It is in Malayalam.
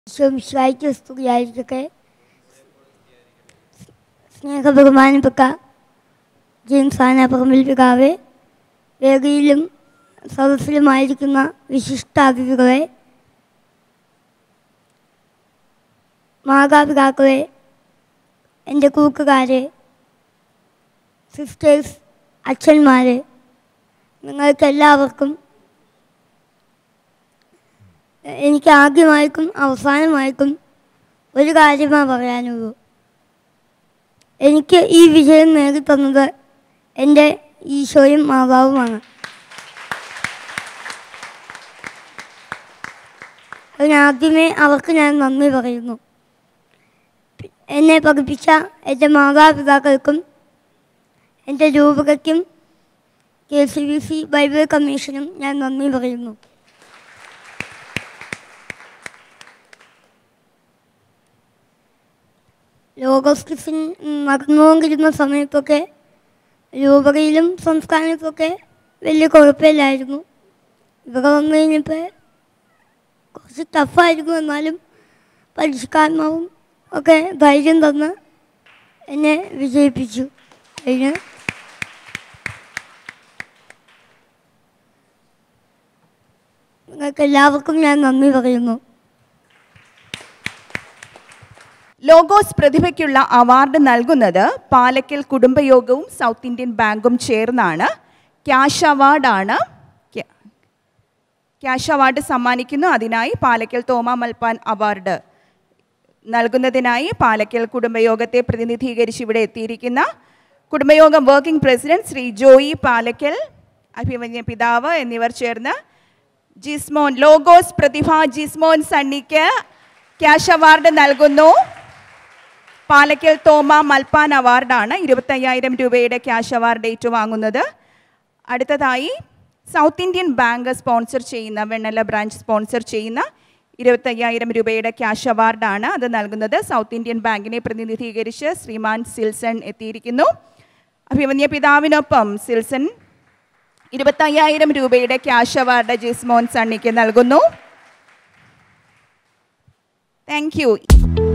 ശംശായിക്ക് സ്തുതിയായിരിക്കട്ടെ സ്നേഹ ബഹുമാനപ്പെട്ട ജെയിംസ് ആനാപ്പറമ്പിൽ പിതാവ് വേദിയിലും സദസ്സിലുമായിരിക്കുന്ന വിശിഷ്ട അതിഥികളെ മാതാപിതാക്കളെ എൻ്റെ കൂട്ടുകാരെ സിസ്റ്റേഴ്സ് അച്ഛന്മാരെ നിങ്ങൾക്കെല്ലാവർക്കും എനിക്ക് ആദ്യമായിട്ടും അവസാനമായിട്ടും ഒരു കാര്യമേ പറയാനുള്ളൂ എനിക്ക് ഈ വിജയം നേടിത്തന്നത് എൻ്റെ ഈശോയും മാതാവുമാണ് അതിനാദ്യമേ അവർക്ക് ഞാൻ നന്ദി പറയുന്നു എന്നെ പഠിപ്പിച്ച എൻ്റെ മാതാപിതാക്കൾക്കും എൻ്റെ രൂപകയ്ക്കും K C B C Bible കമ്മീഷനും ഞാൻ നന്ദി പറയുന്നു ലോകോസ്കിസിൻ നടന്നുകൊണ്ടിരുന്ന സമയത്തൊക്കെ രൂപതയിലും സംസ്ഥാനത്തൊക്കെ വലിയ കുഴപ്പമില്ലായിരുന്നു ഇവിടെ വന്നു കഴിഞ്ഞപ്പോൾ കുറച്ച് ടഫായിരുന്നു എന്നാലും പരിഷ്കാത്മാവും ഒക്കെ ധൈര്യം തന്ന് എന്നെ വിജയിപ്പിച്ചു അതിന് നിങ്ങൾക്ക് എല്ലാവർക്കും ഞാൻ നന്ദി പറയുന്നു ലോഗോസ് പ്രതിഭയ്ക്കുള്ള അവാർഡ് നൽകുന്നത് പാലക്കൽ കുടുംബയോഗവും സൗത്ത് ഇന്ത്യൻ ബാങ്കും ചേർന്നാണ് ക്യാഷ് അവാർഡാണ് ക്യാ- ക്യാഷ് അവാർഡ് സമ്മാനിക്കുന്നു അതിനായി പാലക്കൽ തോമ മൽപ്പാൻ അവാർഡ് നൽകുന്നതിനായി പാലക്കൽ കുടുംബയോഗത്തെ പ്രതിനിധീകരിച്ച് ഇവിടെ എത്തിയിരിക്കുന്ന കുടുംബയോഗം വർക്കിംഗ് പ്രസിഡന്റ് ശ്രീ ജോയി പാലക്കൽ അഭിമന്യ പിതാവ് എന്നിവർ ചേർന്ന് ജിസ്മോൻ ലോഗോസ് പ്രതിഭ ജിസ്മോൻ സണ്ണിക്ക് ക്യാഷ് അവാർഡ് നൽകുന്നു പാലക്കൽ തോമ മൽപ്പാൻ അവാർഡാണ് ഇരുപത്തയ്യായിരം രൂപയുടെ ക്യാഷ് അവാർഡ് ഏറ്റുവാങ്ങുന്നത് അടുത്തതായി സൗത്ത് ഇന്ത്യൻ ബാങ്ക് സ്പോൺസർ ചെയ്യുന്ന വെണ്ണല ബ്രാഞ്ച് സ്പോൺസർ ചെയ്യുന്ന ഇരുപത്തയ്യായിരം രൂപയുടെ ക്യാഷ് അവാർഡാണ് അത് നൽകുന്നത് സൗത്ത് ഇന്ത്യൻ ബാങ്കിനെ പ്രതിനിധീകരിച്ച് ശ്രീമാൻ സിൽസൺ എത്തിയിരിക്കുന്നു അഭിമന്യ പിതാവിനൊപ്പം സിൽസൺ ഇരുപത്തയ്യായിരം രൂപയുടെ ക്യാഷ് അവാർഡ് ജിസ്മോൻ സണ്ണിക്ക് നൽകുന്നു താങ്ക് യു